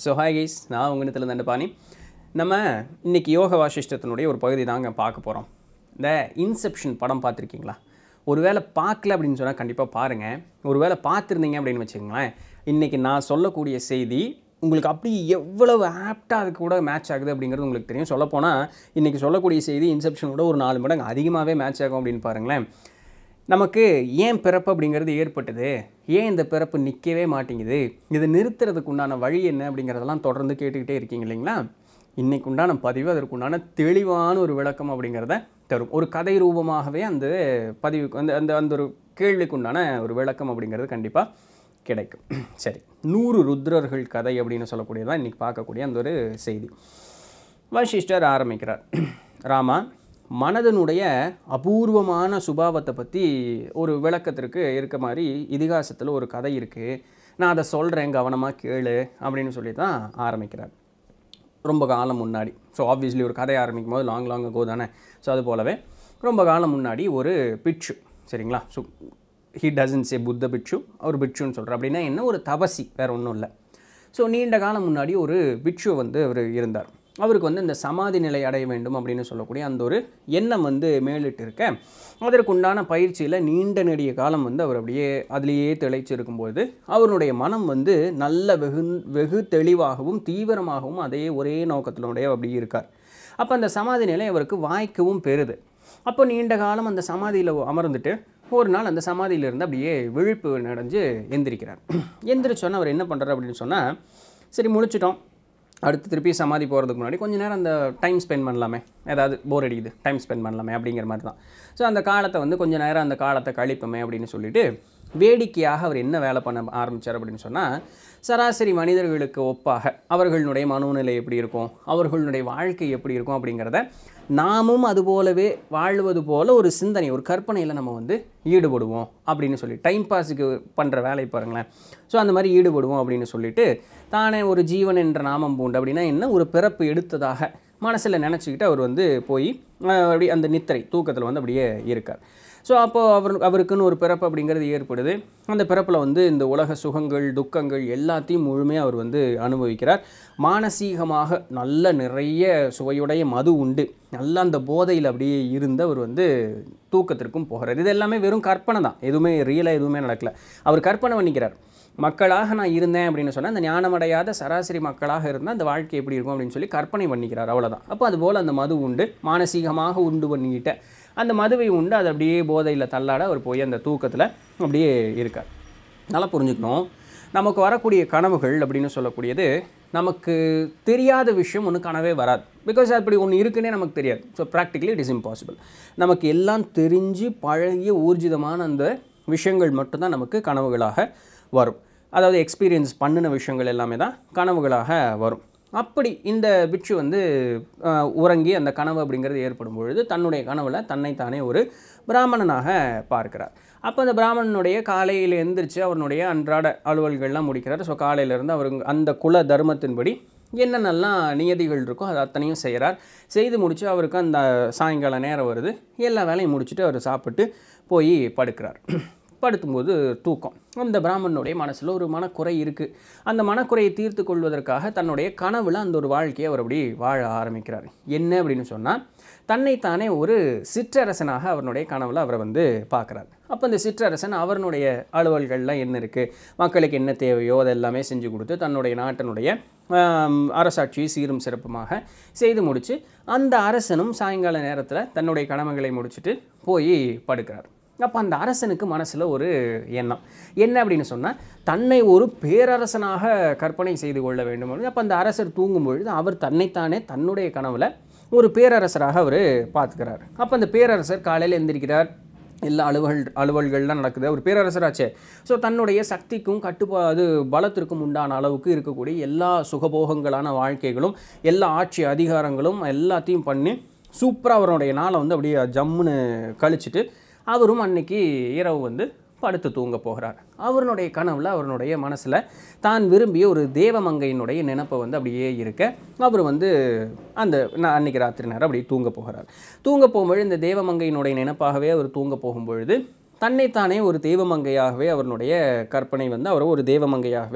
so hi guys நான் உங்கள் தண்டபாணி நம்ம இன்னைக்கு யோக வாசிஷ்டத்தினுடைய ஒரு பகுதி தாங்க பார்க்க போகிறோம் இந்த இன்செப்ஷன் படம் பார்த்துருக்கீங்களா ஒருவேளை பார்க்கல அப்படின்னு சொன்னால் கண்டிப்பாக பாருங்கள் ஒருவேளை பார்த்துருந்தீங்க அப்படின்னு வச்சுக்கோங்களேன் இன்றைக்கி நான் சொல்லக்கூடிய செய்தி உங்களுக்கு அப்படி எவ்வளவு ஆப்டாக அது கூட மேட்ச் ஆகுது அப்படிங்கிறது உங்களுக்கு தெரியும் சொல்லப்போனால் இன்றைக்கி சொல்லக்கூடிய செய்தி இன்செப்ஷனோட ஒரு நாலு மடங்கு அதிகமாகவே மேட்ச் ஆகும் அப்படின்னு பாருங்களேன் நமக்கு ஏன் பிறப்பு அப்படிங்கிறது ஏற்பட்டது ஏன் இந்த பிறப்பு நிற்கவே மாட்டேங்குது இதை நிறுத்துறதுக்கு உண்டான வழி என்ன அப்படிங்கிறதெல்லாம் தொடர்ந்து கேட்டுக்கிட்டே இருக்கீங்க இல்லைங்களா இன்னைக்கு உண்டான பதிவு அதற்கு உண்டான தெளிவான ஒரு விளக்கம் அப்படிங்கிறத தரும் ஒரு கதை ரூபமாகவே அந்த பதிவுக்கு அந்த அந்த அந்த ஒரு கேள்விக்கு உண்டான ஒரு விளக்கம் அப்படிங்கிறது கண்டிப்பாக கிடைக்கும் சரி நூறு ருத்ரர்கள் கதை அப்படின்னு சொல்லக்கூடியதான் இன்றைக்கி பார்க்கக்கூடிய அந்த ஒரு செய்தி வசிஷ்டர் ஆரம்பிக்கிறார் ராமா மனதனுடைய அபூர்வமான சுபாவத்தை பற்றி ஒரு விளக்கத்திற்கு இருக்க மாதிரி இதிகாசத்தில் ஒரு கதை இருக்குது நான் அதை சொல்கிறேன் கவனமாக கேளு அப்படின்னு சொல்லி தான் ஆரம்பிக்கிறார் ரொம்ப காலம் முன்னாடி ஸோ ஆப்வியஸ்லி ஒரு கதை ஆரம்பிக்கும் போது லாங் லாங் கோ தானே ஸோ அது போலவே ரொம்ப காலம் முன்னாடி ஒரு பிட்சு சரிங்களா ஸோ ஹி டசன்ட் சே புத்த பிட்சு அவர் பிட்சுன்னு சொல்கிறார் அப்படின்னா என்ன ஒரு தபசி வேறு ஒன்றும் இல்லை ஸோ நீண்ட காலம் முன்னாடி ஒரு பிட்சு வந்து அவர் இருந்தார் அவருக்கு வந்து இந்த சமாதி நிலை அடைய வேண்டும் அப்படின்னு சொல்லக்கூடிய அந்த ஒரு எண்ணம் வந்து மேலிட்டு இருக்க அதற்குண்டான பயிற்சியில் நீண்ட நெடிய காலம் வந்து அவர் அப்படியே அதிலேயே திளைச்சு இருக்கும்போது அவருடைய மனம் வந்து நல்ல வெகு வெகு தெளிவாகவும் தீவிரமாகவும் அதே ஒரே நோக்கத்தினுடைய அப்படி இருக்கார் அப்போ அந்த சமாதி நிலை அவருக்கு வாய்க்கவும் பெறுது அப்போ நீண்ட காலம் அந்த சமாதியில் அமர்ந்துட்டு ஒரு நாள் அந்த சமாதியிலிருந்து அப்படியே விழிப்பு நடைஞ்சு எந்திரிக்கிறார் எந்திரிச்சோன்னே அவர் என்ன பண்ணுறாரு அப்படின்னு சொன்னால் சரி முழிச்சிட்டோம் அடுத்து திருப்பி சமாதி போகிறதுக்கு முன்னாடி கொஞ்ச நேரம் அந்த டைம் ஸ்பெண்ட் பண்ணலாமே ஏதாவது போர் அடிக்குது டைம் ஸ்பெண்ட் பண்ணலாமே அப்படிங்கிற மாதிரி தான் ஸோ அந்த காலத்தை வந்து கொஞ்ச நேரம் அந்த காலத்தை கழிப்போமே அப்படின்னு சொல்லிட்டு வேடிக்கையாக அவர் என்ன வேலை பண்ண ஆரம்பித்தார் அப்படின்னு சொன்னால் சராசரி மனிதர்களுக்கு ஒப்பாக அவர்களுடைய மனோநிலை எப்படி இருக்கும் அவர்களுடைய வாழ்க்கை எப்படி இருக்கும் அப்படிங்கிறத நாமும் அதுபோலவே வாழ்வது போல ஒரு சிந்தனை ஒரு கற்பனையில் நம்ம வந்து ஈடுபடுவோம் அப்படின்னு சொல்லி டைம் பாஸுக்கு பண்ணுற வேலை பாருங்களேன் ஸோ அந்த மாதிரி ஈடுபடுவோம் அப்படின்னு சொல்லிட்டு தானே ஒரு ஜீவன் என்ற நாமம் பூண்டு அப்படின்னா என்ன ஒரு பிறப்பு எடுத்ததாக மனசில் நினச்சிக்கிட்டு அவர் வந்து போய் அஹ், அப்படி அந்த நித்திரை தூக்கத்தில் வந்து அப்படியே இருக்கார் ஸோ அப்போது அவர் அவருக்குன்னு ஒரு பிறப்பு அப்படிங்கிறது ஏற்படுது அந்த பிறப்பில் வந்து இந்த உலக சுகங்கள் துக்கங்கள் எல்லாத்தையும் முழுமையாக அவர் வந்து அனுபவிக்கிறார் மானசீகமாக நல்ல நிறைய சுவையுடைய மது உண்டு நல்ல அந்த போதையில் அப்படியே இருந்து அவர் வந்து தூக்கத்திற்கும் போகிறார் இது எல்லாமே வெறும் கற்பனை தான் எதுவுமே ரியலாக எதுவுமே நடக்கல அவர் கற்பனை பண்ணிக்கிறார் மக்களாக நான் இருந்தேன் அப்படின்னு சொன்னால் அந்த ஞானமடையாத சராசரி மக்களாக இருந்தால் அந்த வாழ்க்கை எப்படி இருக்கும் அப்படின்னு சொல்லி கற்பனை பண்ணிக்கிறார் அவ்வளோதான் அப்போ அதுபோல் அந்த மது உண்டு மானசீகமாக உண்டு பண்ணிக்கிட்ட அந்த மதுவை உண்டு அது அப்படியே போதையில் தள்ளாட அவர் போய் அந்த தூக்கத்தில் அப்படியே இருக்கார் நல்லா புரிஞ்சுக்கணும் நமக்கு வரக்கூடிய கனவுகள் அப்படின்னு சொல்லக்கூடியது நமக்கு தெரியாத விஷயம் ஒன்று கனவே வராது பிகாஸ் அப்படி ஒன்று இருக்குன்னே நமக்கு தெரியாது so practically it is impossible நமக்கு எல்லாம் தெரிஞ்சு பழகிய ஊர்ஜிதமான அந்த விஷயங்கள் மட்டும்தான் நமக்கு கனவுகளாக வரும் அதாவது எக்ஸ்பீரியன்ஸ் பண்ணின விஷயங்கள் எல்லாமே தான் கனவுகளாக வரும் அப்படி இந்த பிட்சு வந்து அஹ், உறங்கி அந்த கனவு அப்படிங்கிறது ஏற்படும் பொழுது தன்னுடைய கனவில் தன்னைத்தானே ஒரு பிராமணனாக பார்க்கிறார் அப்போ அந்த பிராமணனுடைய காலையில் எந்திரிச்சு அவனுடைய அன்றாட அலுவல்கள்லாம் முடிக்கிறார் ஸோ காலையிலேருந்து அவர் அந்த குல தர்மத்தின்படி என்னென்னலாம் நியதிகள் இருக்கோ அது அத்தனையும் செய்கிறார் செய்து முடித்து அவருக்கு அந்த சாயங்கால நேரம் வருது எல்லா வேலையும் முடிச்சுட்டு அவர் சாப்பிட்டு போய் படுக்கிறார் படுத்தும்போது தூக்கம் அந்த பிராமணனுடைய மனசில் ஒரு மனக்குறை இருக்குது அந்த மனக்குறையை தீர்த்து கொள்வதற்காக தன்னுடைய கனவில் அந்த ஒரு வாழ்க்கையை அவர் அப்படி வாழ ஆரம்பிக்கிறார் என்ன அப்படின்னு சொன்னால் தன்னைத்தானே ஒரு சிற்றரசனாக அவருடைய கனவில் அவரை வந்து பார்க்குறார் அப்போ அந்த சிற்றரசன் அவருடைய அலுவல்கள்லாம் என்ன இருக்குது மக்களுக்கு என்ன தேவையோ அதெல்லாமே செஞ்சு கொடுத்து தன்னுடைய நாட்டினுடைய ஆம், அரசாட்சியை சீரும் சிறப்புமாக செய்து முடித்து அந்த அரசனும் சாயங்கால நேரத்தில் தன்னுடைய கடமைகளை முடிச்சுட்டு போய் படுக்கிறார் அப்போ அந்த அரசனுக்கு மனசில் ஒரு எண்ணம் என்ன அப்படின்னு சொன்னால் தன்னை ஒரு பேரரசனாக கற்பனை செய்து கொள்ள வேண்டும் அப்படின்னு அப்போ அந்த அரசர் தூங்கும் பொழுது அவர் தன்னைத்தானே தன்னுடைய கனவில் ஒரு பேரரசராக அவர் பார்த்துக்கிறார் அப்போ அந்த பேரரசர் காலையில் எந்திரிக்கிறார் எல்லா அலுவல் அலுவல்கள்லாம் நடக்குது ஒரு பேரரசராச்சே ஸோ தன்னுடைய சக்திக்கும் கட்டுப்பாடு பலத்திற்கும் உண்டான அளவுக்கு இருக்கக்கூடிய எல்லா சுகபோகங்களான வாழ்க்கைகளும் எல்லா ஆட்சி அதிகாரங்களும் எல்லாத்தையும் பண்ணி சூப்பராக அவருடைய நாளை வந்து அப்படியே ஜம்முன்னு கழிச்சிட்டு அவரும் அன்னைக்கு இரவு வந்து படுத்து தூங்க போகிறார் அவருடைய கனவில் அவருடைய மனசில் தான் விரும்பிய ஒரு தேவமங்கையினுடைய நினப்பை வந்து அப்படியே இருக்க அவர் வந்து அந்த நான் அன்னைக்கு ராத்திரி நேரம் அப்படியே தூங்க போகிறார் தூங்க போகும்பொழுது இந்த தேவமங்கையினுடைய நினப்பாகவே அவர் தூங்க போகும்பொழுது தன்னைத்தானே ஒரு தெய்வமங்கையாகவே அவருடைய கற்பனை வந்து அவர் ஒரு தெய்வமங்கையாகவே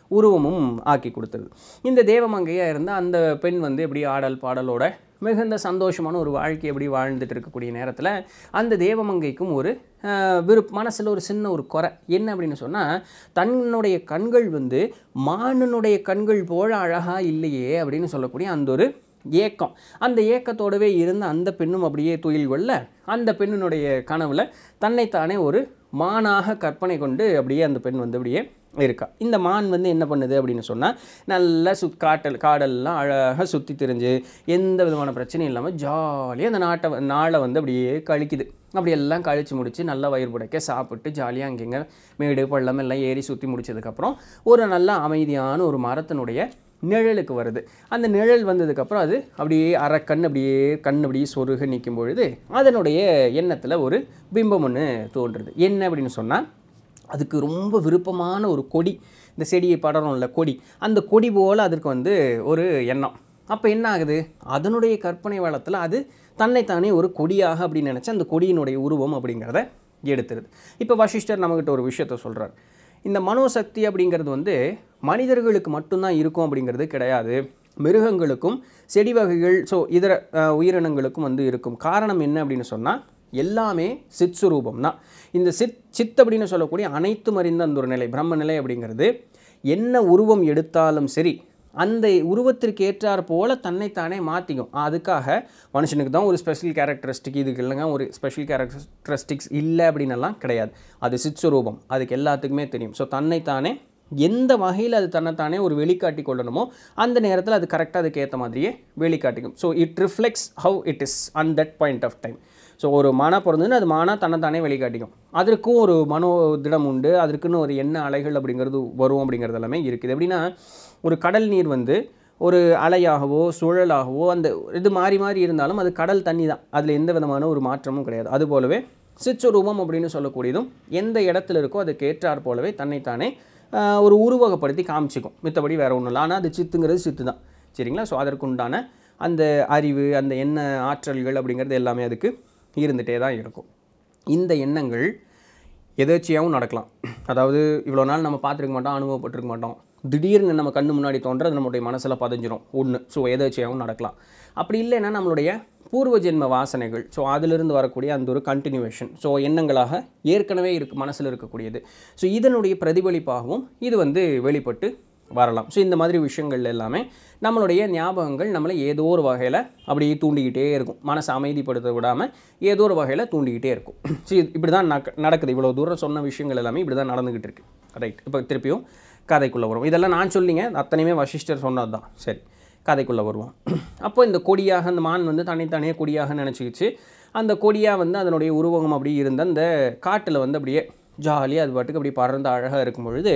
உருவமும் ஆக்கி கொடுத்துருது இந்த தேவமங்கையாக இருந்த அந்த பெண் வந்து எப்படி ஆடல் பாடலோட மிகுந்த சந்தோஷமான ஒரு வாழ்க்கை எப்படி வாழ்ந்துட்டு இருக்கக்கூடிய நேரத்தில் அந்த தேவமங்கைக்கும் ஒரு விருப் மனசில் ஒரு சின்ன ஒரு குறை என்ன அப்படின்னு சொன்னால் தன்னுடைய கண்கள் வந்து மானனுடைய கண்கள் போல அழகாக இல்லையே அப்படின்னு சொல்லக்கூடிய அந்த ஒரு ஏக்கம் அந்த ஏக்கத்தோடவே இருந்த அந்த பெண்ணும் அப்படியே துயில் கொள்ள அந்த பெண்ணினுடைய கனவுல தன்னைத்தானே ஒரு மானாக கற்பனை கொண்டு அப்படியே அந்த பெண் வந்து அப்படியே இருக்கா இந்த மான் வந்து என்ன பண்ணுது அப்படின்னு சொன்னால் நல்லா சுத் காட்டல் காடெல்லாம் அழகாக சுற்றி திரிஞ்சு எந்த விதமான பிரச்சனையும் இல்லாமல் ஜாலியாக அந்த நாட்டை வ- நாளை வந்து அப்படியே கழிக்குது அப்படி எல்லாம் கழித்து முடித்து நல்லா வயிறு புடைக்க சாப்பிட்டு ஜாலியாக அங்கங்க மேடு பள்ளம் எல்லாம் ஏறி சுற்றி முடிச்சதுக்கப்புறம் ஒரு நல்ல அமைதியான ஒரு மரத்தினுடைய நிழலுக்கு வருது அந்த நிழல் வந்ததுக்கப்புறம் அது அப்படியே அரை கண் அப்படியே கண் அப்படியே சொருக நிற்கும் பொழுது அதனுடைய எண்ணத்தில் ஒரு பிம்பம் ஒன்று தோன்றுது என்ன அப்படின்னு சொன்னால் அதுக்கு ரொம்ப விருப்பமான ஒரு கொடி இந்த செடியை படரும்ல கொடி அந்த கொடி போல் அதற்கு வந்து ஒரு எண்ணம் அப்போ என்ன ஆகுது அதனுடைய கற்பனை வளத்தில் அது தன்னைத்தானே ஒரு கொடியாக அப்படின்னு நினச்சி அந்த கொடியினுடைய உருவம் அப்படிங்கிறத எடுத்துருது இப்போ வசிஷ்டர் நம்மக்கிட்ட ஒரு விஷயத்த சொல்கிறார் இந்த மனோசக்தி அப்படிங்கிறது வந்து மனிதர்களுக்கு மட்டும்தான் இருக்கும் அப்படிங்கிறது கிடையாது மிருகங்களுக்கும் செடி வகைகள் ஸோ இதர அஹ், உயிரினங்களுக்கும் வந்து இருக்கும் காரணம் என்ன அப்படின்னு சொன்னால் எல்லாமே சிற்சுரூபம் தான் இந்த சித் சித் அப்படின்னு சொல்லக்கூடிய அனைத்தும் அறிந்த அந்த ஒரு நிலை பிரம்ம நிலை அப்படிங்கிறது என்ன உருவம் எடுத்தாலும் சரி அந்த உருவத்திற்கு ஏற்றார் போல தன்னைத்தானே மாற்றிக்கும் அதுக்காக மனுஷனுக்கு தான் ஒரு ஸ்பெஷல் கேரக்டரிஸ்டிக் இதுக்கு இல்லைங்க ஒரு ஸ்பெஷல் கேரக்டரிஸ்டிக்ஸ் இல்லை அப்படின்னெல்லாம் கிடையாது அது சிற்சுரூபம் அதுக்கு எல்லாத்துக்குமே தெரியும் ஸோ தன்னைத்தானே எந்த வகையில் அது தன்னைத்தானே ஒரு வெளிக்காட்டி கொள்ளணுமோ அந்த நேரத்தில் அது கரெக்டாக அதுக்கு ஏற்ற மாதிரியே வெளிக்காட்டிக்கும் so it reflects how it is an that point of time so ஒரு மானா பிறந்ததுன்னு அது மானா தன்னைத்தானே வெளிக்காட்டிக்கும் அதற்கும் ஒரு மனோ திடம் உண்டு அதற்குன்னு ஒரு எண்ண அலைகள் அப்படிங்கிறது வரும் அப்படிங்கிறது எல்லாமே இருக்குது எப்படின்னா ஒரு கடல் நீர் வந்து ஒரு அலையாகவோ சுழலாகவோ அந்த இது மாறி மாறி இருந்தாலும் அது கடல் தண்ணி தான் அதில் எந்த விதமான ஒரு மாற்றமும் கிடையாது அதுபோலவே சிற்றுருவம் அப்படின்னு சொல்லக்கூடியதும் எந்த இடத்துல இருக்கோ அதுக்கு ஏற்றாற் போலவே தன்னைத்தானே ஆஹ், ஒரு உருவகப்படுத்தி காமிச்சிக்கும் மித்தபடி வேற ஒன்றும் இல்லை ஆனால் அது சித்துங்கிறது சித்து தான் சரிங்களா ஸோ அதற்குண்டான அந்த அறிவு அந்த எண்ண ஆற்றல்கள் அப்படிங்கிறது எல்லாமே அதுக்கு இருந்துகிட்டே தான் இருக்கும் இந்த எண்ணங்கள் எதேச்சியாகவும் நடக்கலாம் அதாவது இவ்வளோ நாள் நம்ம பார்த்துருக்க மாட்டோம் அனுபவப்பட்டிருக்க மாட்டோம் திடீர்னு நம்ம கண்ணு முன்னாடி தோன்றது நம்மளுடைய மனசில் பதிஞ்சிரும் ஒன்று ஸோ எதேச்சியாகவும் நடக்கலாம் அப்படி இல்லைன்னா நம்மளுடைய பூர்வ ஜென்ம வாசனைகள் ஸோ அதிலிருந்து வரக்கூடிய அந்த ஒரு கண்டினியூவேஷன் ஸோ எண்ணங்களாக ஏற்கனவே இருக்கு மனசில் இருக்கக்கூடியது ஸோ இதனுடைய பிரதிபலிப்பாகவும் இது வந்து வெளிப்பட்டு வரலாம் ஸோ இந்த மாதிரி விஷயங்கள் எல்லாமே நம்மளுடைய ஞாபகங்கள் நம்மளை ஏதோ ஒரு வகையில் அப்படியே தூண்டிக்கிட்டே இருக்கும் மனசை அமைதிப்படுத்த விடாமல் ஏதோ ஒரு வகையில் தூண்டிக்கிட்டே இருக்கும் ஸோ இப்படி தான் நக்க- நடக்குது இவ்வளோ தூரம் சொன்ன விஷயங்கள் எல்லாமே இப்படி தான் நடந்துக்கிட்டு இருக்கு ரைட் இப்போ திருப்பியும் கதைக்குள்ளே வரும் இதெல்லாம் நான் சொல்லிங்க அத்தனையுமே வசிஷ்டர் சொன்னது தான் சரி கதைக்குள்ளே வருவோம் அப்போ இந்த கொடியாக அந்த மான் வந்து தனித்தனியே கொடியாக நினச்சிக்கிச்சு அந்த கொடியாக வந்து அதனுடைய உருவகம் அப்படி இருந்த அந்த காட்டில் வந்து அப்படியே ஜாலியாக அது பாட்டுக்கு அப்படி பறந்து அழகாக இருக்கும் பொழுது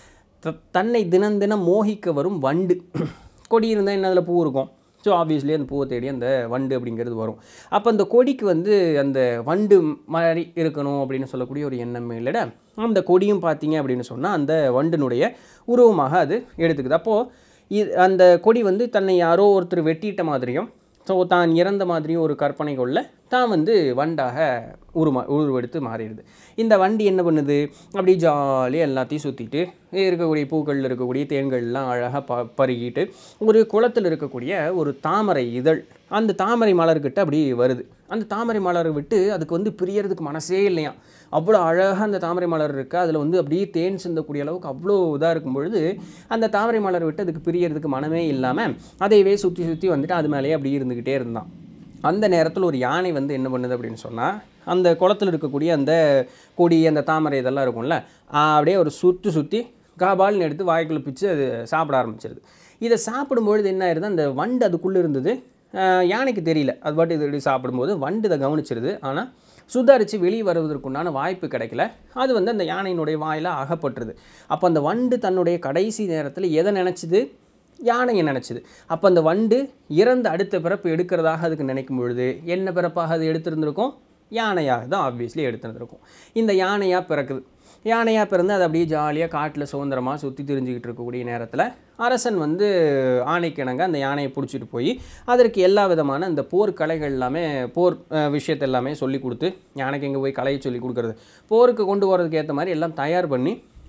த- தன்னை தினம் தினம் மோகிக்க வரும் வண்டு கொடி இருந்தால் என்ன அதில் பூ இருக்கும் ஸோ ஆப்வியஸ்லி அந்த பூவை தேடி அந்த வண்டு அப்படிங்கிறது வரும் அப்போ அந்த கொடிக்கு வந்து அந்த வண்டு மாதிரி இருக்கணும் அப்படின்னு சொல்லக்கூடிய ஒரு எண்ணம் இல்லைட அந்த கொடியும் பார்த்தீங்க அப்படின்னு சொன்னால் அந்த வண்டினுடைய உருவமாக அது எடுத்துக்குது அப்போது இது அந்த கொடி வந்து தன்னை யாரோ ஒருத்தர் வெட்டிட்ட மாதிரியும் ஸோ தான் இறந்த மாதிரியும் ஒரு கற்பனை கொள்ள தான் வந்து வண்டாக உருமா உருவெடுத்து மாறிடுது இந்த வண்டி என்ன பண்ணுது அப்படி ஜாலியாக எல்லாத்தையும் சுற்றிட்டு இருக்கக்கூடிய பூக்களில் இருக்கக்கூடிய தேன்கள்லாம் அழகாக ப பருகிட்டு ஒரு குளத்தில் இருக்கக்கூடிய ஒரு தாமரை இதழ் அந்த தாமரை மலர்கிட்ட அப்படி வருது அந்த தாமரை மலரை விட்டு அதுக்கு வந்து பிரியறதுக்கு மனசே இல்லையாம் அவ்வளோ அழகாக அந்த தாமரை மலர் இருக்கு அதில் வந்து அப்படியே தேன் சிந்தக்கூடிய அளவுக்கு அவ்வளோ இதாக இருக்கும் பொழுது அந்த தாமரை மலர் விட்டு அதுக்கு பிரியறதுக்கு மனமே இல்லாமல் அதையவே சுற்றி சுற்றி வந்துட்டு அது மேலேயே அப்படி இருந்துக்கிட்டே இருந்தான் அந்த நேரத்தில் ஒரு யானை வந்து என்ன பண்ணுது அப்படின்னு சொன்னால் அந்த குளத்தில் இருக்கக்கூடிய அந்த கொடி அந்த தாமரை இதெல்லாம் இருக்கும்ல ஆஹ் அப்படியே ஒரு சுற்றி சுற்றி காபால்னு எடுத்து வாய்க்குள்ளே பிச்சு அது சாப்பிட ஆரம்பிச்சிருது இதை சாப்பிடும்பொழுது என்ன ஆயிருது அந்த வண்டு அதுக்குள்ளே இருந்தது ஆஹ் யானைக்கு தெரியல அது பாட்டு இது இப்படி சாப்பிடும்போது வண்டு இதை கவனிச்சிருது ஆனால் சுதாரித்து வெளியே வருவதற்குண்டான வாய்ப்பு கிடைக்கல அது வந்து அந்த யானையினுடைய வாயில் அகப்பட்டுருது அப்போ அந்த வண்டு தன்னுடைய கடைசி நேரத்தில் எதை நினச்சிது யானையை நினச்சிது அப்போ அந்த வண்டு இறந்த அடுத்த பிறப்பு எடுக்கிறதாக அதுக்கு நினைக்கும் பொழுது என்ன பிறப்பாக அது எடுத்திருந்திருக்கும் யானையாக தான் ஆப்வியஸ்லி எடுத்திருந்திருக்கும் இந்த யானையாக பிறக்குது யானையாக பிறந்து அது அப்படியே ஜாலியாக காட்டில் சுதந்திரமாக சுற்றி திரிஞ்சுக்கிட்டு இருக்கக்கூடிய நேரத்தில் அரசன் வந்து ஆணைக்கிணங்க அந்த யானையை பிடிச்சிட்டு போய் அதற்கு எல்லா விதமான அந்த போர் கலைகள் எல்லாமே போர் அஹ், விஷயத்தை எல்லாமே சொல்லி கொடுத்து யானைக்கு எங்கே போய் கலையை சொல்லி கொடுக்குறது போருக்கு கொண்டு போகிறதுக்கு ஏற்ற மாதிரி எல்லாம் தயார் பண்ணி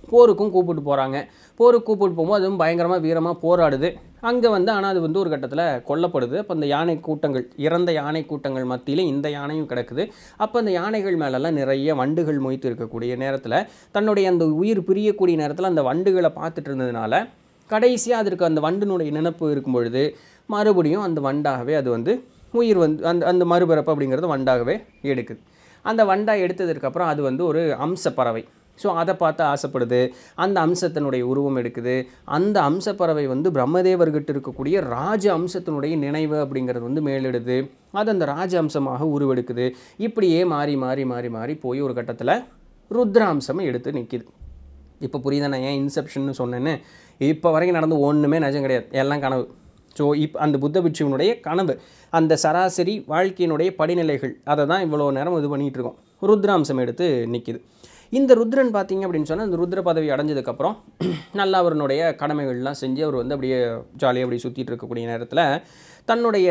போருக்கும் கூப்பிட்டு போகிறாங்க போருக்கு கூப்பிட்டு போகும்போது அதுவும் பயங்கரமாக வீரமாக போராடுது அங்கே வந்து ஆனால் அது வந்து ஒரு கட்டத்தில் கொல்லப்படுது அப்போ அந்த யானை கூட்டங்கள் இறந்த யானை கூட்டங்கள் மத்தியில் இந்த யானையும் கிடக்குது அப்போ அந்த யானைகள் மேலெல்லாம் நிறைய வண்டுகள் மொய்த்து இருக்கக்கூடிய நேரத்தில் தன்னுடைய அந்த உயிர் பிரியக்கூடிய நேரத்தில் அந்த வண்டுகளை பார்த்துட்டு இருந்ததுனால கடைசியாக அதற்கு அந்த வண்டினுடைய நினப்பு இருக்கும் பொழுது மறுபடியும் அந்த வண்டாகவே அது வந்து உயிர் வந்து அந்த அந்த மறுபிறப்பு அப்படிங்கிறது வண்டாகவே எடுக்குது அந்த வண்டா எடுத்ததுக்கப்புறம் அது வந்து ஒரு அம்ச பறவை ஸோ அதை பார்த்து ஆசைப்படுது அந்த அம்சத்தினுடைய உருவம் எடுக்குது அந்த அம்ச பறவை வந்து பிரம்மதேவர்கிட்ட இருக்கக்கூடிய ராஜ அம்சத்தினுடைய நினைவு அப்படிங்கிறது வந்து மேலெடுது அது அந்த ராஜ அம்சமாக உருவெடுக்குது இப்படியே மாறி மாறி மாறி மாறி போய் ஒரு கட்டத்தில் ருத்ராம்சம் எடுத்து நிற்கிது இப்போ புரியுதா நான் ஏன் இன்செப்ஷன்னு சொன்னேன்னு இப்போ வரைக்கும் நடந்து ஒன்றுமே நிஜம் கிடையாது எல்லாம் கனவு ஸோ இப் அந்த புத்த பிட்சுவனுடைய கனவு அந்த சராசரி வாழ்க்கையினுடைய படிநிலைகள் அதை தான் இவ்வளோ நேரம் இது பண்ணிகிட்டு இருக்கோம் ருத்ராம்சம் எடுத்து நிற்கிது இந்த ருத்ரன் பார்த்தீங்க அப்படின்னு சொன்னால் இந்த ருத்ர பதவி அடைஞ்சதுக்கப்புறம் நல்லா அவருடைய கடமைகள்லாம் செஞ்சு அவர் வந்து அப்படியே ஜாலியாக அப்படி சுற்றிட்டு இருக்கக்கூடிய நேரத்தில் தன்னுடைய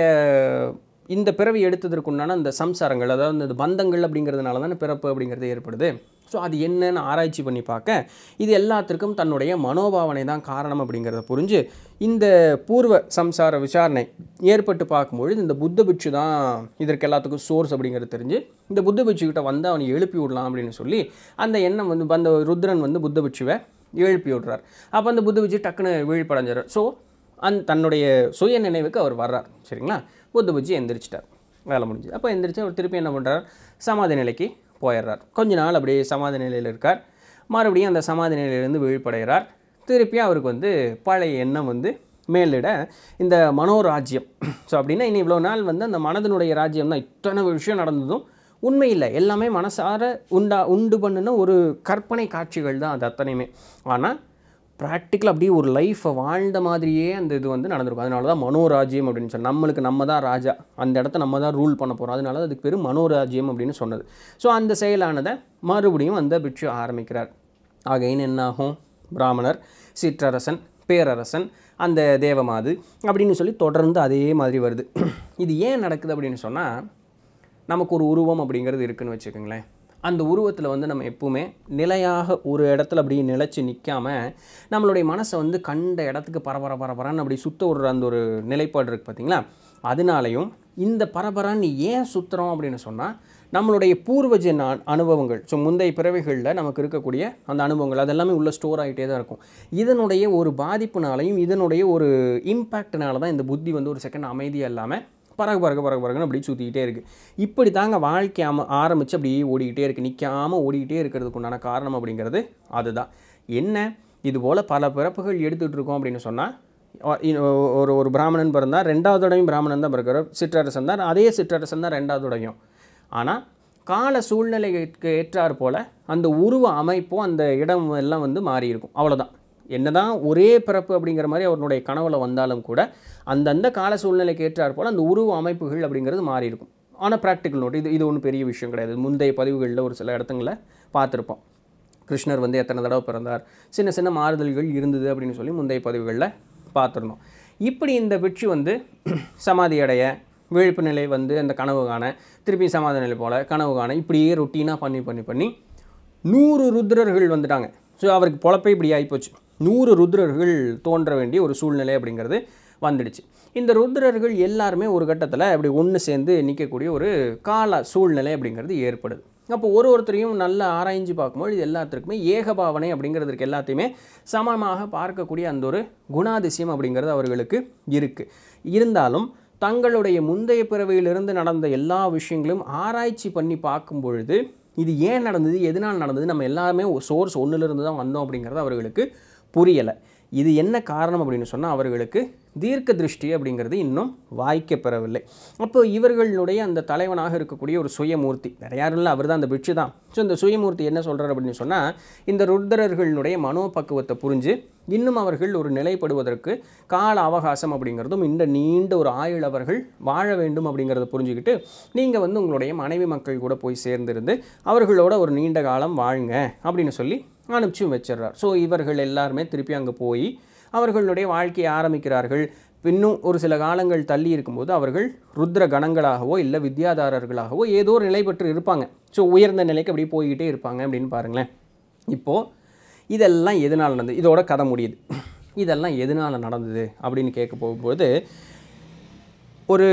இந்த பிறவி எடுத்ததற்குண்டான அந்த சம்சாரங்கள் அதாவது இந்த பந்தங்கள் அப்படிங்கிறதுனால தானே பிறப்பு அப்படிங்கிறது ஏற்படுது ஸோ அது என்னன்னு ஆராய்ச்சி பண்ணி பார்க்க இது எல்லாத்திற்கும் தன்னுடைய மனோபாவனை தான் காரணம் அப்படிங்கிறத புரிஞ்சு இந்த பூர்வ சம்சார விசாரணை ஏற்பட்டு பார்க்கும்பொழுது இந்த புத்த பிட்சு தான் இதற்கு எல்லாத்துக்கும் சோர்ஸ் அப்படிங்கிறது தெரிஞ்சு இந்த புத்த பிட்சுக்கிட்ட வந்து அவனை எழுப்பி விடலாம் அப்படின்னு சொல்லி அந்த எண்ணம் வந்து அந்த ருத்ரன் வந்து புத்த பிட்சுவை எழுப்பி விடுறார் அப்போ அந்த புத்த பிட்சு டக்குன்னு விழிப்படைஞ்சார் ஸோ அந் தன்னுடைய சுய நினைவுக்கு அவர் வர்றார் சரிங்களா புத்த பிட்சு எந்திரிச்சிட்டார் வேலை முடிஞ்சுது அப்போ எந்திரிச்சு அவர் திருப்பி என்ன பண்ணுறார் சமாதி நிலைக்கு போயிடுறார் கொஞ்ச நாள் அப்படியே சமாதி நிலையில் இருக்கார் மறுபடியும் அந்த சமாதி நிலையிலேருந்து விழிப்படைகிறார் திருப்பி அவருக்கு வந்து பழைய எண்ணம் வந்து மேலிட இந்த மனோராஜ்யம் ஸோ அப்படின்னா இனி இவ்வளோ நாள் வந்து அந்த மனதனுடைய ராஜ்யம் தான் இத்தனை விஷயம் நடந்ததும் உண்மை இல்லை எல்லாமே மனசார உண்டா உண்டு பண்ணின ஒரு கற்பனை காட்சிகள் தான் அது அத்தனையுமே ஆனால் ப்ராக்டிக்கல் அப்படியே ஒரு லைஃப்பை வாழ்ந்த மாதிரியே அந்த இது வந்து நடந்திருக்கும் அதனால தான் மனோராஜ்யம் அப்படின்னு சொல்லி நம்மளுக்கு நம்ம தான் ராஜா அந்த இடத்த நம்ம தான் ரூல் பண்ண போகிறோம் அதனால தான் அதுக்கு பேர் மனோராஜ்யம் அப்படின்னு சொன்னது ஸோ அந்த செயலானதை மறுபடியும் அந்த பிட்சு ஆரம்பிக்கிறார் ஆகையின் என்னாகும் பிராமணர் சிற்றரசன் பேரரசன் அந்த தேவமாது அப்படின்னு சொல்லி தொடர்ந்து அதே மாதிரி வருது இது ஏன் நடக்குது அப்படின்னு சொன்னால் நமக்கு ஒரு உருவம் அப்படிங்கிறது இருக்குன்னு வச்சுக்கோங்களேன் அந்த உருவத்தில் வந்து நம்ம எப்பவுமே நிலையாக ஒரு இடத்துல அப்படியே நிலைச்சு நிற்காம நம்மளுடைய மனசை வந்து கண்ட இடத்துக்கு பரபர பரபரன்னு அப்படி சுத்த விடுற அந்த ஒரு நிலைப்பாடு இருக்குது பார்த்தீங்களா அதனாலையும் இந்த பரபரன்னு ஏன் சுற்றுறோம் அப்படின்னு சொன்னால் நம்மளுடைய பூர்வஜ அனுபவங்கள் ஸோ முந்தைய பிறவைகளில் நமக்கு இருக்கக்கூடிய அந்த அனுபவங்கள் அதெல்லாமே உள்ள ஸ்டோர் ஆகிட்டே தான் இருக்கும் இதனுடைய ஒரு பாதிப்புனாலையும் இதனுடைய ஒரு இம்பேக்ட்னால தான் இந்த புத்தி வந்து ஒரு செகண்ட் அமைதியாக இல்லாமல் பறகு பறகு பறகு பறகுன்னு அப்படி சுற்றிக்கிட்டே இருக்குது இப்படி தாங்க வாழ்க்கை அம ஆரம்பித்து அப்படியே ஓடிக்கிட்டே இருக்குது நிற்காமல் ஓடிக்கிட்டே இருக்கிறதுக்கு உண்டான காரணம் அப்படிங்கிறது அதுதான் என்ன இது போல் பல பிறப்புகள் எடுத்துகிட்டு இருக்கோம் அப்படின்னு சொன்னால் ஒரு ஒரு பிராமணன் பிறந்தால் ரெண்டாவது தடவையும் பிராமணன் தான் பிறக்கிறார் சிற்றரசன் தான் அதே சிற்றரசன் தான் ரெண்டாவது தடவையும் ஆனால் கால சூழ்நிலைக்கு ஏற்றார் போல் அந்த உருவ அமைப்பும் அந்த இடம் எல்லாம் வந்து மாறி இருக்கும் அவ்வளோதான் என்னதான் ஒரே பிறப்பு அப்படிங்கிற மாதிரி அவருடைய கனவுல வந்தாலும் கூட அந்தந்த கால சூழ்நிலைக்கு ஏற்றார் போல் அந்த உருவ அமைப்புகள் அப்படிங்கிறது மாறி இருக்கும் ஆனால் ப்ராக்டிக்கல் நோட் இது இது ஒன்றும் பெரிய விஷயம் கிடையாது முந்தைய பதிவுகளில் ஒரு சில இடத்துங்களில் பார்த்துருப்போம் கிருஷ்ணர் வந்து எத்தனை தடவை பிறந்தார் சின்ன சின்ன மாறுதல்கள் இருந்தது அப்படின்னு சொல்லி முந்தைய பதிவுகளில் பார்த்துருந்தோம் இப்படி இந்த பிட்சு வந்து சமாதி அடைய விழிப்பு நிலை வந்து அந்த கனவு காண திருப்பி சமாதி நிலை போல் கனவு காண இப்படியே ரொட்டீனாக பண்ணி பண்ணி பண்ணி நூறு ருத்ரர்கள் வந்துட்டாங்க ஸோ அவருக்கு பொழப்பே இப்படி ஆகிப்போச்சு நூறு ருத்ரர்கள் தோன்ற வேண்டிய ஒரு சூழ்நிலை அப்படிங்கிறது வந்துடுச்சு இந்த ருத்ரர்கள் எல்லாருமே ஒரு கட்டத்தில் அப்படி ஒன்று சேர்ந்து நிற்கக்கூடிய ஒரு கால சூழ்நிலை அப்படிங்கிறது ஏற்படுது அப்போ ஒரு ஒருத்தரையும் நல்லா ஆராய்ஞ்சு பார்க்கும்போது இது எல்லாத்திற்குமே ஏகபாவனை அப்படிங்கிறதுக்கு எல்லாத்தையுமே சமமாக பார்க்கக்கூடிய அந்த ஒரு குணாதிசயம் அப்படிங்கிறது அவர்களுக்கு இருக்குது இருந்தாலும் தங்களுடைய முந்தைய பிறவியிலிருந்து நடந்த எல்லா விஷயங்களும் ஆராய்ச்சி பண்ணி பார்க்கும் பொழுது இது ஏன் நடந்தது எதனால் நடந்தது நம்ம எல்லாமே சோர்ஸ் ஒன்றுலேருந்து தான் வந்தோம் அப்படிங்கிறது அவர்களுக்கு புரியலை இது என்ன காரணம் அப்படின்னு சொன்னால் அவர்களுக்கு தீர்க்க திருஷ்டி அப்படிங்கிறது இன்னும் வாய்க்கப்பெறவில்லை அப்போ இவர்களுடைய அந்த தலைவனாக இருக்கக்கூடிய ஒரு சுயமூர்த்தி வேறு யாரும் இல்லை அவர் தான் அந்த பிட்சு தான் ஸோ இந்த சுயமூர்த்தி என்ன சொல்கிறார் அப்படின்னு சொன்னால் இந்த ருத்ரர்களுடைய மனோபக்குவத்தை புரிஞ்சு இன்னும் அவர்கள் ஒரு நிலைப்படுவதற்கு கால அவகாசம் அப்படிங்கிறதும் இந்த நீண்ட ஒரு ஆயுள் அவர்கள் வாழ வேண்டும் அப்படிங்கிறத புரிஞ்சுக்கிட்டு நீங்கள் வந்து உங்களுடைய மனைவி மக்கள் கூட போய் சேர்ந்திருந்து அவர்களோட ஒரு நீண்ட காலம் வாழுங்க அப்படின்னு சொல்லி அனுப்பிச்சும் வச்சிடுறார் ஸோ இவர்கள் எல்லாருமே திருப்பி அங்கே போய் அவர்களுடைய வாழ்க்கையை ஆரம்பிக்கிறார்கள் இன்னும் ஒரு சில காலங்கள் தள்ளி இருக்கும்போது அவர்கள் ருத்ர கணங்களாகவோ இல்லை வித்யாதாரர்களாகவோ ஏதோ ஒரு நிலை பெற்று இருப்பாங்க ஸோ உயர்ந்த நிலைக்கு அப்படியே போய்கிட்டே இருப்பாங்க அப்படின்னு பாருங்களேன் இப்போது இதெல்லாம் எதனால் நடந்தது இதோட கதை முடியுது இதெல்லாம் எதனால் நடந்தது அப்படின்னு கேட்க போகும்போது ஒரு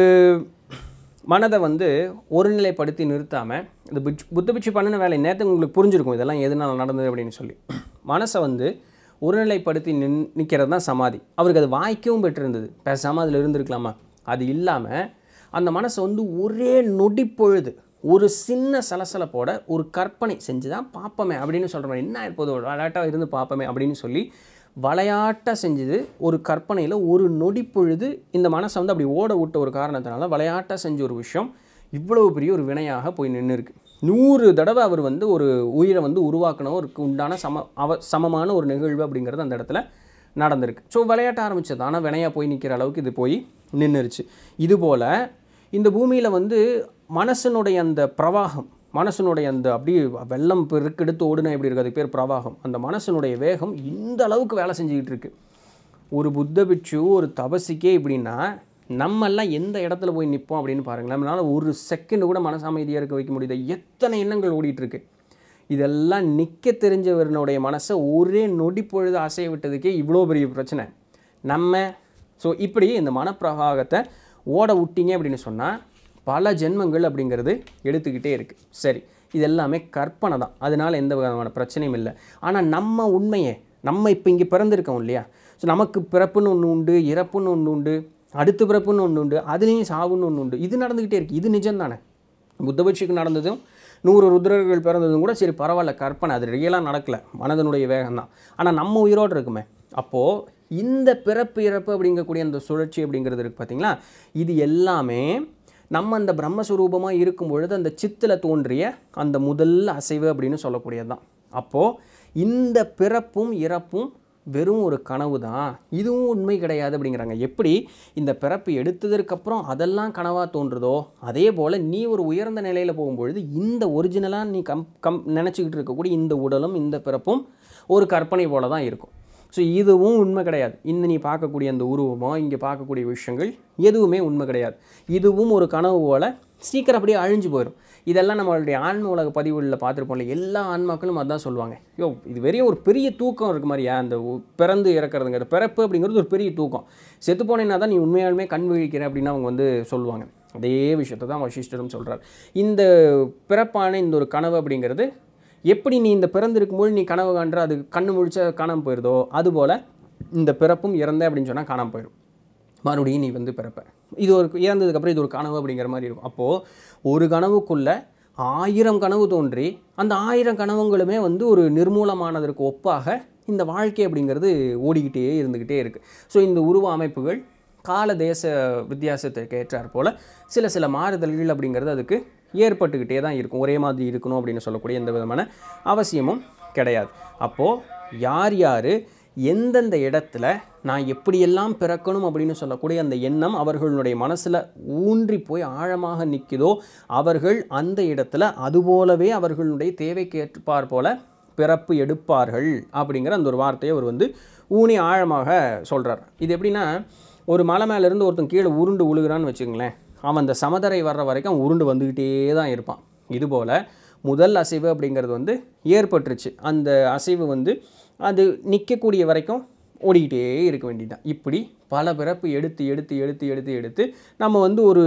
மனதை வந்து ஒருநிலைப்படுத்தி நிறுத்தாமல் இந்த புச் புத்த பிட்சு பண்ணின வேலை நேரத்துக்கு உங்களுக்கு புரிஞ்சிருக்கும் இதெல்லாம் எதனால் நடந்தது அப்படின்னு சொல்லி மனசை வந்து ஒருநிலைப்படுத்தி நின் நிற்கிறது தான் சமாதி அவருக்கு அது வாய்க்கவும் பெற்றிருந்தது பேசாமல் அதில் இருந்திருக்கலாமா அது இல்லாமல் அந்த மனசை வந்து ஒரே நொடிப்பொழுது ஒரு சின்ன சலசலப்போட ஒரு கற்பனை செஞ்சு தான் பார்ப்போமே அப்படின்னு சொல்கிறோம் என்ன இப்போது விளையாட்டாக இருந்து பார்ப்போமே அப்படின்னு சொல்லி விளையாட்டாக செஞ்சது ஒரு கற்பனையில் ஒரு நொடி பொழுது இந்த மனசை வந்து அப்படி ஓட விட்ட ஒரு காரணத்தினால விளையாட்டாக செஞ்ச ஒரு விஷயம் இவ்வளவு பெரிய ஒரு வினையாக போய் நின்று இருக்கு நூறு தடவை அவர் வந்து ஒரு உயிரை வந்து உருவாக்கினவருக்கு உண்டான சம அவ சமமான ஒரு நிகழ்வு அப்படிங்கிறது அந்த இடத்துல நடந்திருக்கு ஸோ விளையாட்ட ஆரம்பிச்சது ஆனால் வினையாக போய் நிற்கிற அளவுக்கு இது போய் நின்றுருச்சு இதுபோல் இந்த பூமியில் வந்து மனசனுடைய அந்த பிரவாகம் மனசனுடைய அந்த அப்படியே வெள்ளம் பெருக்கெடுத்து ஓடுனா எப்படி இருக்குது அதுக்கு பேர் பிரவாகம் அந்த மனசனுடைய வேகம் இந்த அளவுக்கு வேலை செஞ்சுக்கிட்டு இருக்கு ஒரு புத்த பிட்சு ஒரு தபசிக்கே இப்படின்னா நம்மெல்லாம் எந்த இடத்துல போய் நிற்போம் அப்படின்னு பாருங்களேன் நம்மளால் ஒரு செகண்ட் கூட மனசு அமைதியாக இருக்க வைக்க முடியுது எத்தனை எண்ணங்கள் ஓடிட்டு இருக்கு இதெல்லாம் நிற்க தெரிஞ்சவனுடைய மனசை ஒரே நொடி பொழுது அசைய விட்டதுக்கே இவ்வளோ பெரிய பிரச்சனை நம்ம ஸோ இப்படி இந்த மனப்பிரவாகத்தை ஓட விட்டீங்க அப்படின்னு சொன்னால் பல ஜென்மங்கள் அப்படிங்கிறது எடுத்துக்கிட்டே இருக்குது சரி இது எல்லாமே கற்பனை தான் அதனால் எந்த விதமான பிரச்சனையும் இல்லை ஆனால் நம்ம உண்மையே நம்ம இப்போ இங்கே பிறந்திருக்கோம் இல்லையா ஸோ நமக்கு பிறப்புன்னு ஒன்று உண்டு இறப்புன்னு ஒன்று உண்டு அடுத்த பிறப்புன்னு ஒன்று உண்டு அதுலேயும் சாவுன்னு ஒன்று உண்டு இது நடந்துக்கிட்டே இருக்குது இது நிஜம் தானே புத்தபட்சிக்கு நடந்ததும் நூறு ருத்ரர்கள் பிறந்ததும் கூட சரி பரவாயில்ல கற்பனை அது ரியலாக நடக்கலை மனதனுடைய வேகம் தான் ஆனால் நம்ம உயிரோடு இருக்குமே அப்போது இந்த பிறப்பு இறப்பு அப்படிங்கக்கூடிய அந்த சுழற்சி அப்படிங்கிறது இருக்குது பார்த்தீங்களா இது எல்லாமே நம்ம அந்த பிரம்மஸ்வரூபமாக இருக்கும் பொழுது அந்த சித்தில் தோன்றிய அந்த முதல் அசைவு அப்படின்னு சொல்லக்கூடியது தான் அப்போது இந்த பிறப்பும் இறப்பும் வெறும் ஒரு கனவு தான் இதுவும் உண்மை கிடையாது அப்படிங்கிறாங்க எப்படி இந்த பிறப்பு எடுத்ததற்கப்புறம் அதெல்லாம் கனவாக தோன்றுதோ அதே போல் நீ ஒரு உயர்ந்த நிலையில் போகும்பொழுது இந்த ஒரிஜினலாக நீ கம் கம் நினச்சிக்கிட்டு இருக்கக்கூடிய இந்த உடலும் இந்த பிறப்பும் ஒரு கற்பனை போல தான் இருக்கும் ஸோ இதுவும் உண்மை கிடையாது இந்த நீ பார்க்கக்கூடிய அந்த உருவமோ இங்கே பார்க்கக்கூடிய விஷயங்கள் எதுவுமே உண்மை கிடையாது இதுவும் ஒரு கனவு போல் சீக்கிரம் அப்படியே அழிஞ்சு போயிடும் இதெல்லாம் நம்மளுடைய ஆன்ம உலக பதிவுகளில் பார்த்துருப்போம்ல எல்லா ஆன்மாக்களும் அதான் சொல்லுவாங்க யோ இது வெறும் ஒரு பெரிய தூக்கம் இருக்கு மாதிரியா அந்த உ- பிறந்து இறக்குறதுங்கிறது பிறப்பு அப்படிங்கிறது ஒரு பெரிய தூக்கம் செத்து போனேன்னா தான் நீ உண்மையாலுமே கண் விழிக்கிற அப்படின்னு அவங்க வந்து சொல்லுவாங்க அதே விஷயத்தை தான் வசிஷ்டரும் சொல்கிறார் இந்த பிறப்பான இந்த ஒரு கனவு அப்படிங்கிறது எப்படி நீ இந்த பிறந்திருக்கும்போது நீ கனவு காண்ற அது கண்ணு முழிச்சா காணாமல் போயிருதோ அதுபோல் இந்த பிறப்பும் இறந்த அப்படின்னு சொன்னால் காணாமல் போயிடும் மறுபடியும் நீ வந்து பிறப்ப இது ஒரு இறந்ததுக்கப்புறம் இது ஒரு கனவு அப்படிங்கிற மாதிரி இருக்கும் அப்போது ஒரு கனவுக்குள்ள ஆயிரம் கனவு தோன்றி அந்த ஆயிரம் கனவுங்களுமே வந்து ஒரு நிர்மூலமானதற்கு ஒப்பாக இந்த வாழ்க்கை அப்படிங்கிறது ஓடிக்கிட்டே இருந்துக்கிட்டே இருக்குது ஸோ இந்த உருவ அமைப்புகள் கால தேச வித்தியாசத்திற்கு ஏற்றாற் போல் சில சில மாறுதல்கள் அப்படிங்கிறது அதுக்கு ஏற்பட்டுக்கிட்டே தான் இருக்கும் ஒரே மாதிரி இருக்கணும் அப்படின்னு சொல்லக்கூடிய எந்த விதமான அவசியமும் கிடையாது அப்போது யார் யார் எந்தெந்த இடத்துல நான் எப்படியெல்லாம் பிறக்கணும் அப்படின்னு சொல்லக்கூடிய அந்த எண்ணம் அவர்களுடைய மனசில் ஊன்றி போய் ஆழமாக நிற்குதோ அவர்கள் அந்த இடத்துல அதுபோலவே அவர்களுடைய தேவைக்கு ஏற்பார் போல பிறப்பு எடுப்பார்கள் அப்படிங்கிற அந்த ஒரு வார்த்தையை அவர் வந்து ஊனி ஆழமாக சொல்கிறார் இது எப்படின்னா ஒரு மலை மேலேருந்து ஒருத்தன் கீழே உருண்டு உழுகிறான்னு வச்சுங்களேன் அவன் அந்த சமதரை வர்ற வரைக்கும் அவன் உருண்டு வந்துக்கிட்டே தான் இருப்பான் இதுபோல் முதல் அசைவு அப்படிங்கிறது வந்து ஏற்பட்டுருச்சு அந்த அசைவு வந்து அது நிற்கக்கூடிய வரைக்கும் ஓடிக்கிட்டே இருக்க வேண்டியதுதான் இப்படி பல பிறப்பு எடுத்து எடுத்து எடுத்து எடுத்து எடுத்து நம்ம வந்து ஒரு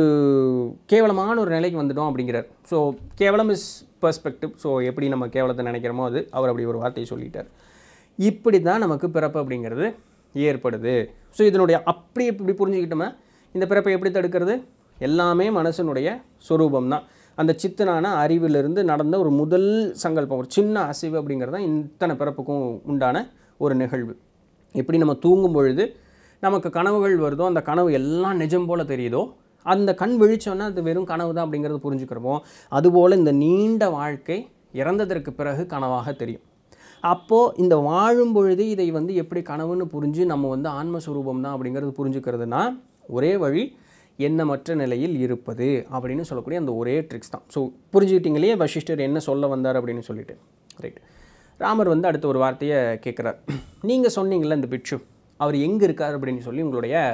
கேவலமான ஒரு நிலைக்கு வந்துட்டோம் அப்படிங்கிறார் ஸோ கேவலம் இஸ் பெர்ஸ்பெக்டிவ் ஸோ எப்படி நம்ம கேவலத்தை நினைக்கிறோமோ அது அவர் அப்படி ஒரு வார்த்தையை சொல்லிட்டார் இப்படி தான் நமக்கு பிறப்பு அப்படிங்கிறது ஏற்படுது ஸோ இதனுடைய அப்படி இப்படி புரிஞ்சுக்கிட்டோமா இந்த பிறப்பை எப்படி தடுக்கிறது எல்லாமே மனசனுடைய சொரூபம் தான் அந்த சித்தனான அறிவிலிருந்து நடந்த ஒரு முதல் சங்கல்பம் ஒரு சின்ன அசைவு அப்படிங்கிறது தான் இத்தனை பிறப்புக்கும் உண்டான ஒரு நிகழ்வு எப்படி நம்ம தூங்கும் பொழுது நமக்கு கனவுகள் வருதோ அந்த கனவு எல்லாம் நிஜம் போல தெரியுதோ அந்த கண் விழிச்சோன்னா அது வெறும் கனவு தான் அப்படிங்கிறது புரிஞ்சுக்கிறோமோ அதுபோல் இந்த நீண்ட வாழ்க்கை இறந்ததற்கு பிறகு கனவாக தெரியும் அப்போது இந்த வாழும் பொழுது இதை வந்து எப்படி கனவுன்னு புரிஞ்சு நம்ம வந்து ஆன்மஸ்வரூபம் தான் அப்படிங்கிறது புரிஞ்சுக்கிறதுனா ஒரே வழி எண்ணமற்ற நிலையில் இருப்பது அப்படின்னு சொல்லக்கூடிய அந்த ஒரே ட்ரிக்ஸ் தான் ஸோ புரிஞ்சுக்கிட்டீங்களே வசிஷ்டர் என்ன சொல்ல வந்தார் அப்படின்னு சொல்லிட்டு ரைட் ராமர் வந்து அடுத்த ஒரு வார்த்தையை கேட்குறார் நீங்கள் சொன்னீங்கள்ல இந்த பிட்சு அவர் எங்கே இருக்கார் அப்படின்னு சொல்லி உங்களுடைய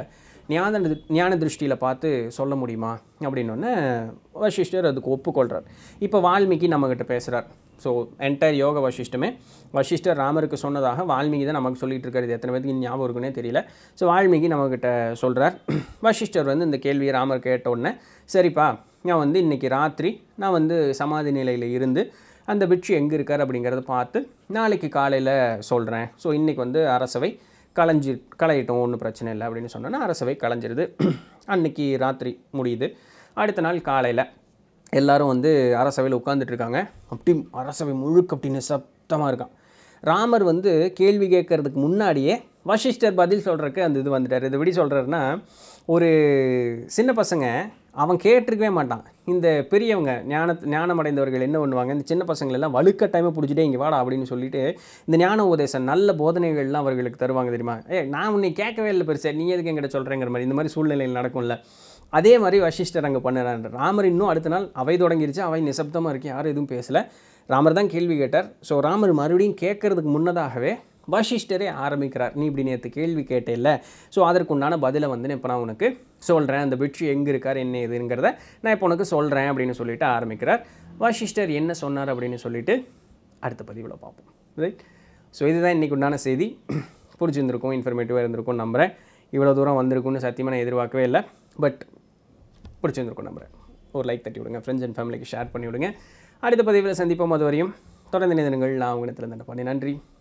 ஞான ஞான திருஷ்டியில் பார்த்து சொல்ல முடியுமா அப்படின்னோடனே வசிஷ்டர் அதுக்கு ஒப்புக்கொள்கிறார் இப்போ வால்மீகி நம்மக்கிட்ட பேசுகிறார் ஸோ என்டையர் யோக வசிஷ்டமே வசிஷ்டர் ராமருக்கு சொன்னதாக வால்மீகி தான் நமக்கு சொல்லிட்டு இருக்காரு இது எத்தனை பேருக்கு ஞாபகம் இருக்குன்னே தெரியல ஸோ வால்மீகி நம்மக்கிட்ட சொல்கிறார் வசிஷ்டர் வந்து இந்த கேள்வியை ராமர் கேட்ட உடனே சரிப்பா நான் வந்து இன்றைக்கி ராத்திரி நான் வந்து சமாதி நிலையில் இருந்து அந்த பிட்சு எங்கே இருக்கார் அப்படிங்கிறத பார்த்து நாளைக்கு காலையில் சொல்கிறேன் ஸோ இன்றைக்கி வந்து அரசவை களைஞ்சி களையட்டும் ஒன்றும் பிரச்சனை இல்லை அப்படின்னு சொன்னோன்னா அரசவை களைஞ்சிருது அன்னைக்கு ராத்திரி முடியுது அடுத்த நாள் காலையில் எல்லாரும் வந்து அரசவையில் உட்கார்ந்துட்டு இருக்காங்க அப்படி அரசவை முழுக்க அப்படி நிசப்தமாக இருக்கான் ராமர் வந்து கேள்வி கேட்கறதுக்கு முன்னாடியே வசிஷ்டர் பதில் சொல்கிறக்கு அந்த இது வந்துட்டார் இது எப்படி சொல்கிறாருன்னா ஒரு சின்ன பசங்க அவன் கேட்டிருக்கவே மாட்டான் இந்த பெரியவங்க ஞான ஞானமடைந்தவர்கள் என்ன பண்ணுவாங்க இந்த சின்ன பசங்களெல்லாம் வலுக்கட்டாயமாக பிடிச்சிட்டே இங்கே வாடா அப்படின்னு சொல்லிட்டு இந்த ஞான உபதேசம் நல்ல போதனைகள்லாம் அவர்களுக்கு தருவாங்க தெரியுமா ஏ நான் உன்னை கேட்கவே இல்லை பெருசா நீ எதுக்கு என்கிட்ட சொல்கிறேங்கிற மாதிரி இந்த மாதிரி சூழ்நிலையில் நடக்கும்ல அதே மாதிரி வசிஷ்டர் அங்கே பண்ணுறான் ராமர் இன்னும் அடுத்த நாள் அவை தொடங்கிருச்சு அவை நிசப்தமாக இருக்கு யாரும் எதுவும் பேசலை ராமர் தான் கேள்வி கேட்டார் ஸோ ராமர் மறுபடியும் கேட்கறதுக்கு முன்னதாகவே வசிஷ்டரே ஆரம்பிக்கிறார் நீ இப்படி நேற்று கேள்வி கேட்டேல்ல ஸோ அதற்கு உண்டான பதிலை வந்து இப்போ நான் உனக்கு சொல்கிறேன் அந்த பிட்சு எங்கே இருக்கார் என்ன ஏதுங்கிறத நான் இப்போ உனக்கு சொல்கிறேன் அப்படின்னு சொல்லிட்டு ஆரம்பிக்கிறார் வசிஷ்டர் என்ன சொன்னார் அப்படின்னு சொல்லிட்டு அடுத்த பதிவில் பார்ப்போம் ரைட் ஸோ இதுதான் இன்றைக்கி உண்டான செய்தி பிடிச்சிருந்திருக்கும் இன்ஃபர்மேட்டிவாக இருந்திருக்கும் நம்புகிறேன் இவ்வளோ தூரம் வந்திருக்கும்னு சத்தியமாக நான் எதிர்பார்க்கவே இல்லை பட் பிடிச்சிருந்திருக்கும் நம்புகிறேன் ஒரு லைக் தட்டி விடுங்க ஃப்ரெண்ட்ஸ் அண்ட் ஃபேமிலிக்கு ஷேர் பண்ணி விடுங்க அடுத்த பதிவில் சந்திப்போம் அது வரையும் தொடர்ந்து நிதனங்கள் நான் உங்களிடத்தில் பண்ணி நன்றி